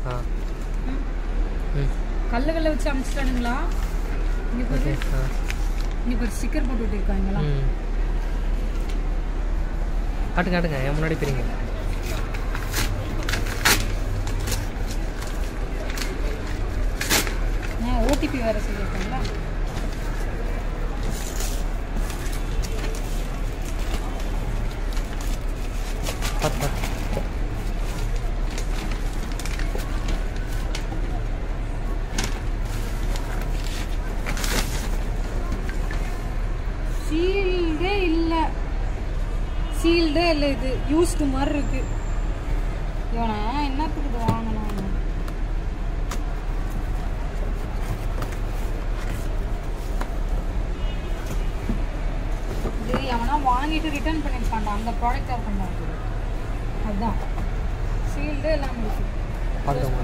ஆ ம். ம் கல்ல கல்ல வச்சு அமிச்சிட்டானுங்களா இங்க பாரு ஓகே ஆ இங்க ஒரு ஸ்டிக்கர் போட்டு விட்டுருக்காங்களா ம் காட்டுங்க காட்டுங்க என் முன்னாடி பிரிங்க ஓடிபி வேற சொல்லியிருக்காங்களா பார்த்து பார்த்து சீல்டே இல்ல சீல்டே இல்ல இது யூஸ்டு மாதிரி இருக்கு இவனை என்னத்துக்கு இது வாங்கணும் இது எவனா வாங்கிட்டு ரிட்டர்ன் பண்ணிருப்பான்டா அந்த ப்ராடக்ட் ஆஃப் பண்ணாங்க அதுதான் சீல்டே இல்லாம இருக்கு பார்த்துக்கோங்க